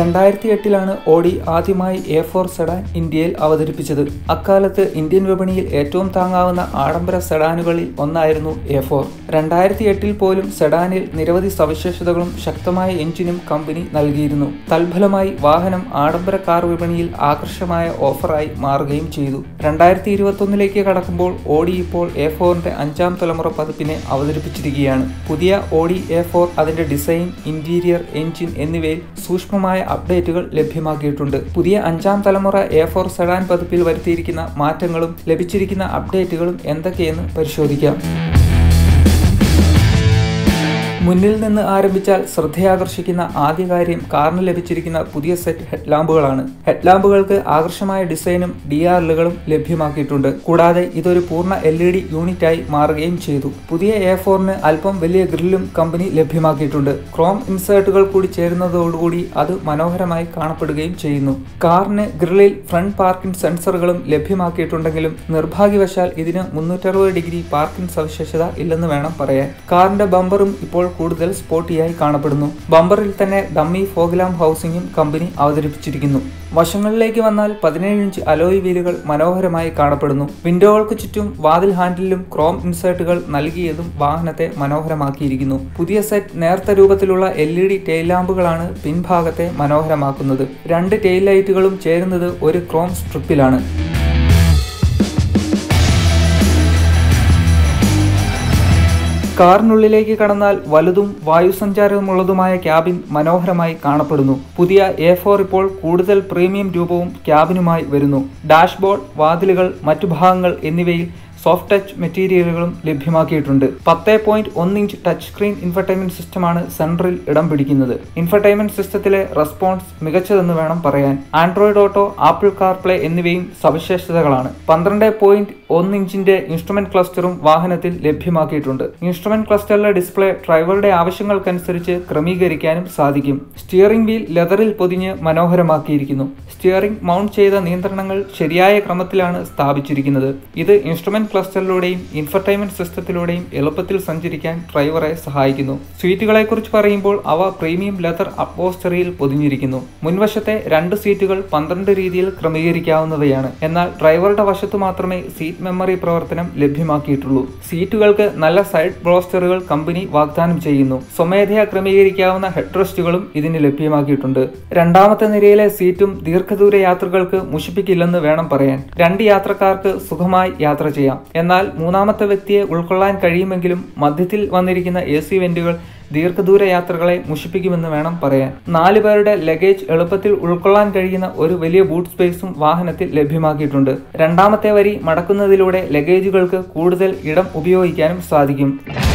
രണ്ടായിരത്തി എട്ടിലാണ് ഓഡി ആദ്യമായി എ ഫോർ സെഡാൻ ഇന്ത്യയിൽ അവതരിപ്പിച്ചത് അക്കാലത്ത് ഇന്ത്യൻ വിപണിയിൽ ഏറ്റവും താങ്ങാവുന്ന ആഡംബര സെഡാനുകളിൽ ഒന്നായിരുന്നു എ ഫോർ രണ്ടായിരത്തി എട്ടിൽ പോലും സെഡാനിൽ നിരവധി സവിശേഷതകളും ശക്തമായ എഞ്ചിനും കമ്പനി നൽകിയിരുന്നു തൽഫലമായി വാഹനം ആഡംബര കാർ വിപണിയിൽ ആകർഷമായ ഓഫറായി മാറുകയും ചെയ്തു രണ്ടായിരത്തി ഇരുപത്തൊന്നിലേക്ക് കടക്കുമ്പോൾ ഓഡി ഇപ്പോൾ എ ഫോറിന്റെ അഞ്ചാം തലമുറ പതിപ്പിനെ അവതരിപ്പിച്ചിരിക്കുകയാണ് പുതിയ ഓഡി എ ഫോർ അതിന്റെ ഡിസൈൻ ഇന്റീരിയർ എഞ്ചിൻ എന്നിവയിൽ സൂക്ഷ്മമായ അപ്ഡേറ്റുകൾ ലഭ്യമാക്കിയിട്ടുണ്ട് പുതിയ അഞ്ചാം തലമുറ എ ഫോർ സെഡാൻ പതിപ്പിൽ വരുത്തിയിരിക്കുന്ന മാറ്റങ്ങളും ലഭിച്ചിരിക്കുന്ന അപ്ഡേറ്റുകളും എന്തൊക്കെയെന്ന് പരിശോധിക്കാം മുന്നിൽ നിന്ന് ആരംഭിച്ചാൽ ശ്രദ്ധയാകർഷിക്കുന്ന ആദ്യ കാര്യം കാറിന് ലഭിച്ചിരിക്കുന്ന പുതിയ സെറ്റ് ഹെഡ്ലാമ്പുകളാണ് ഹെഡ്ലാമ്പുകൾക്ക് ആകർഷമായ ഡിസൈനും ഡി ആർലുകളും ലഭ്യമാക്കിയിട്ടുണ്ട് കൂടാതെ ഇതൊരു പൂർണ്ണ എൽ ഇ ഡി യൂണിറ്റായി മാറുകയും ചെയ്തു പുതിയ എ ഫോറിന് അല്പം വലിയ ഗ്രില്ലും കമ്പനി ലഭ്യമാക്കിയിട്ടുണ്ട് ക്രോം ഇൻസേർട്ടുകൾ കൂടി ചേരുന്നതോടുകൂടി അത് മനോഹരമായി കാണപ്പെടുകയും ചെയ്യുന്നു കാറിന് ഗ്രില്ലിൽ ഫ്രണ്ട് പാർക്കിംഗ് സെൻസറുകളും ലഭ്യമാക്കിയിട്ടുണ്ടെങ്കിലും നിർഭാഗ്യവശാൽ ഇതിന് മുന്നൂറ്ററുപത് ഡിഗ്രി പാർക്കിംഗ് സവിശേഷത ഇല്ലെന്ന് വേണം പറയാൻ കാറിന്റെ ബമ്പറും ഇപ്പോൾ കൂടുതൽ സ്പോർട്ടിയായി കാണപ്പെടുന്നു ബമ്പറിൽ തന്നെ ഡമ്മി ഫോഗ്ലാം ഹൗസിംഗും കമ്പനി അവതരിപ്പിച്ചിരിക്കുന്നു വശങ്ങളിലേക്ക് വന്നാൽ പതിനേഴ് ഇഞ്ച് അലോയ് വീലുകൾ മനോഹരമായി കാണപ്പെടുന്നു വിൻഡോകൾക്ക് ചുറ്റും വാതിൽ ഹാൻഡിലും ക്രോം ഇൻസേർട്ടുകൾ നൽകിയതും വാഹനത്തെ മനോഹരമാക്കിയിരിക്കുന്നു പുതിയ സെറ്റ് നേർത്ത രൂപത്തിലുള്ള എൽ ഇ ഡി ടെയിൽ ലാമ്പുകളാണ് പിൻഭാഗത്തെ മനോഹരമാക്കുന്നത് രണ്ട് ടെയിൽ ലൈറ്റുകളും ചേരുന്നത് ഒരു ക്രോം സ്ട്രിപ്പിലാണ് കാറിനുള്ളിലേക്ക് കടന്നാൽ വലുതും വായുസഞ്ചാരമുള്ളതുമായ ക്യാബിൻ മനോഹരമായി കാണപ്പെടുന്നു പുതിയ എ ഫോർ ഇപ്പോൾ കൂടുതൽ പ്രീമിയം രൂപവും ക്യാബിനുമായി വരുന്നു ഡാഷ്ബോർഡ് വാതിലുകൾ മറ്റു ഭാഗങ്ങൾ എന്നിവയിൽ സോഫ്റ്റ് ടച്ച് മെറ്റീരിയലുകളും ലഭ്യമാക്കിയിട്ടുണ്ട് പത്ത് പോയിന്റ് ഒന്ന് ഇഞ്ച് ടച്ച് സ്ക്രീൻ ഇൻഫർടൈൻമെന്റ് സിസ്റ്റമാണ് സെൻട്രൽ ഇടം പിടിക്കുന്നത് ഇൻഫർടൈൻമെന്റ് സിസ്റ്റത്തിലെ റെസ്പോൺസ് മികച്ചതെന്ന് വേണം പറയാൻ ആൻഡ്രോയിഡ് ഓട്ടോ ആപ്പിൾ കാർപ്ലേ എന്നിവയും സവിശേഷതകളാണ് പന്ത്രണ്ട് പോയിന്റ് ഒന്ന് ഇഞ്ചിന്റെ ഇൻസ്ട്രുമെന്റ് ക്ലസ്റ്ററും വാഹനത്തിൽ ലഭ്യമാക്കിയിട്ടുണ്ട് ഇൻസ്ട്രുമെന്റ് ക്ലസ്റ്ററിലെ ഡിസ്പ്ലേ ഡ്രൈവറുടെ ആവശ്യങ്ങൾക്കനുസരിച്ച് ക്രമീകരിക്കാനും സാധിക്കും സ്റ്റിയറിംഗ് വീൽ ലെതറിൽ പൊതിഞ്ഞ് മനോഹരമാക്കിയിരിക്കുന്നു സ്റ്റിയറിംഗ് മൗണ്ട് ചെയ്ത നിയന്ത്രണങ്ങൾ ശരിയായ ക്രമത്തിലാണ് സ്ഥാപിച്ചിരിക്കുന്നത് ഇത് ഇൻസ്ട്രുമെന്റ് ക്ലസ്റ്ററിലൂടെയും ഇൻഫർടൈൻമെന്റ് സിസ്റ്റത്തിലൂടെയും എളുപ്പത്തിൽ സഞ്ചരിക്കാൻ ഡ്രൈവറെ സഹായിക്കുന്നു സീറ്റുകളെ കുറിച്ച് പറയുമ്പോൾ അവ പ്രീമിയം ലെതർ അപ്പോസ്റ്ററിയിൽ പൊതിഞ്ഞിരിക്കുന്നു മുൻവശത്തെ രണ്ട് സീറ്റുകൾ പന്ത്രണ്ട് രീതിയിൽ ക്രമീകരിക്കാവുന്നവയാണ് എന്നാൽ ഡ്രൈവറുടെ വശത്ത് മാത്രമേ സീറ്റ് മെമ്മറി പ്രവർത്തനം ലഭ്യമാക്കിയിട്ടുള്ളൂ സീറ്റുകൾക്ക് നല്ല സൈഡ് ബ്ലോസ്റ്ററുകൾ കമ്പനി വാഗ്ദാനം ചെയ്യുന്നു സ്വമേധയാ ക്രമീകരിക്കാവുന്ന ഹെഡ് റെസ്റ്റുകളും ഇതിന് ലഭ്യമാക്കിയിട്ടുണ്ട് രണ്ടാമത്തെ നിരയിലെ സീറ്റും ദീർഘദൂര യാത്രകൾക്ക് മുഷിപ്പിക്കില്ലെന്ന് വേണം പറയാൻ രണ്ട് യാത്രക്കാർക്ക് സുഖമായി യാത്ര ചെയ്യാം എന്നാൽ മൂന്നാമത്തെ വ്യക്തിയെ ഉൾക്കൊള്ളാൻ കഴിയുമെങ്കിലും മധ്യത്തിൽ വന്നിരിക്കുന്ന എ സി വെന്റുകൾ ദീർഘദൂര യാത്രകളെ മുഷിപ്പിക്കുമെന്ന് വേണം പറയാൻ നാല് പേരുടെ ലഗേജ് എളുപ്പത്തിൽ ഉൾക്കൊള്ളാൻ കഴിയുന്ന ഒരു വലിയ ബൂട്ട് സ്പേസും വാഹനത്തിൽ ലഭ്യമാക്കിയിട്ടുണ്ട് രണ്ടാമത്തെ വരി മടക്കുന്നതിലൂടെ ലഗേജുകൾക്ക് കൂടുതൽ ഇടം ഉപയോഗിക്കാനും സാധിക്കും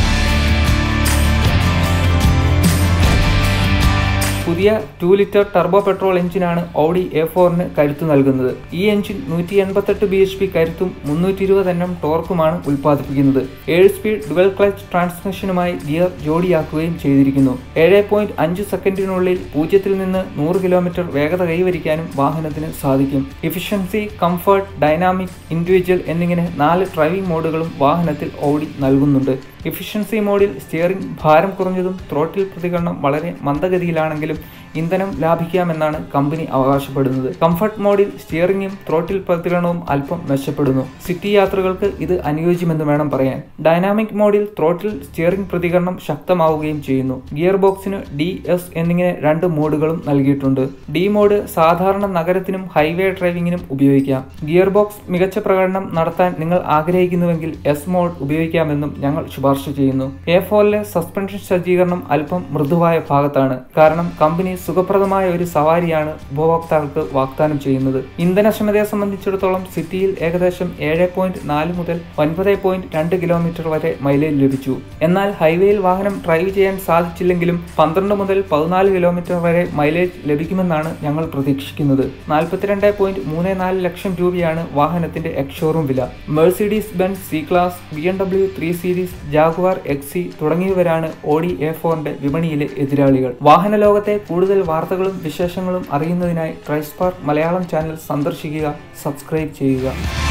പുതിയ ടു ലിറ്റർ ടർബോ പെട്രോൾ എഞ്ചിനാണ് ഓഡി എ ഫോറിന് കരുത്തു നൽകുന്നത് ഈ എഞ്ചിൻ നൂറ്റി എൺപത്തെട്ട് ബി എച്ച് പി കരുത്തും മുന്നൂറ്റി ഇരുപത് എൻ എം ടോർക്കുമാണ് ഉൽപ്പാദിപ്പിക്കുന്നത് ഏഴ് സ്പീഡ് ഡുവൽ ക്ലച്ച് ട്രാൻസ്മിഷനുമായി ഗിയർ ജോഡിയാക്കുകയും ചെയ്തിരിക്കുന്നു ഏഴ് പോയിന്റ് അഞ്ച് സെക്കൻഡിനുള്ളിൽ പൂജ്യത്തിൽ നിന്ന് നൂറ് കിലോമീറ്റർ വേഗത കൈവരിക്കാനും വാഹനത്തിന് സാധിക്കും എഫിഷ്യൻസി കംഫർട്ട് ഡൈനാമിക് ഇൻഡിവിജ്വൽ എന്നിങ്ങനെ നാല് ഡ്രൈവിംഗ് മോഡുകളും വാഹനത്തിൽ ഓടി നൽകുന്നുണ്ട് എഫിഷ്യൻസി മോഡിൽ സ്റ്റിയറിംഗ് ഭാരം കുറഞ്ഞതും ത്രോട്ടിൽ പ്രതികരണം വളരെ മന്ദഗതിയിലാണെങ്കിലും ഇന്ധനം ലാഭിക്കാമെന്നാണ് കമ്പനി അവകാശപ്പെടുന്നത് കംഫർട്ട് മോഡിൽ സ്റ്റിയറിംഗും ത്രോട്ടിൽ പ്രതികരണവും അല്പം മെച്ചപ്പെടുന്നു സിറ്റി യാത്രകൾക്ക് ഇത് അനുയോജ്യമെന്ന് വേണം പറയാൻ ഡൈനാമിക് മോഡിൽ ത്രോട്ടിൽ സ്റ്റിയറിംഗ് പ്രതികരണം ശക്തമാവുകയും ചെയ്യുന്നു ഗിയർ ബോക്സിന് ഡി എസ് എന്നിങ്ങനെ രണ്ട് മോഡുകളും നൽകിയിട്ടുണ്ട് ഡി മോഡ് സാധാരണ നഗരത്തിനും ഹൈവേ ഡ്രൈവിംഗിനും ഉപയോഗിക്കാം ഗിയർ ബോക്സ് മികച്ച പ്രകടനം നടത്താൻ നിങ്ങൾ ആഗ്രഹിക്കുന്നുവെങ്കിൽ എസ് മോഡ് ഉപയോഗിക്കാമെന്നും ഞങ്ങൾ ശുപാർശ ചെയ്യുന്നു എ ഫോറിലെ സസ്പെൻഷൻ സജ്ജീകരണം അല്പം മൃദുവായ ഭാഗത്താണ് കാരണം കമ്പനി സുഖപ്രദമായ ഒരു സവാരിയാണ് ഉപഭോക്താക്കൾക്ക് വാഗ്ദാനം ചെയ്യുന്നത് ഇന്ധനക്ഷമതയെ സംബന്ധിച്ചിടത്തോളം സിറ്റിയിൽ ഏകദേശം ഏഴ് പോയിന്റ് നാല് മുതൽ ഒൻപത് പോയിന്റ് രണ്ട് കിലോമീറ്റർ വരെ മൈലേജ് ലഭിച്ചു എന്നാൽ ഹൈവേയിൽ വാഹനം ഡ്രൈവ് ചെയ്യാൻ സാധിച്ചില്ലെങ്കിലും പന്ത്രണ്ട് മുതൽ പതിനാല് കിലോമീറ്റർ വരെ മൈലേജ് ലഭിക്കുമെന്നാണ് ഞങ്ങൾ പ്രതീക്ഷിക്കുന്നത് നാൽപ്പത്തിരണ്ട് പോയിന്റ് മൂന്ന് നാല് ലക്ഷം രൂപയാണ് വാഹനത്തിന്റെ എക്സ്ഷോറൂം വില Mercedes Benz C class B M W three series Jaguar XE തുടങ്ങിയവരാണ് ഓഡി എ ഫോറിന്റെ വിപണിയിലെ എതിരാളികൾ വാഹന ലോകത്തെ കൂടുതൽ വാർത്തകളും വിശേഷങ്ങളും അറിയുന്നതിനായി ട്രൈസ്പാർക്ക് മലയാളം ചാനൽ സന്ദർശിക്കുക സബ്സ്ക്രൈബ് ചെയ്യുക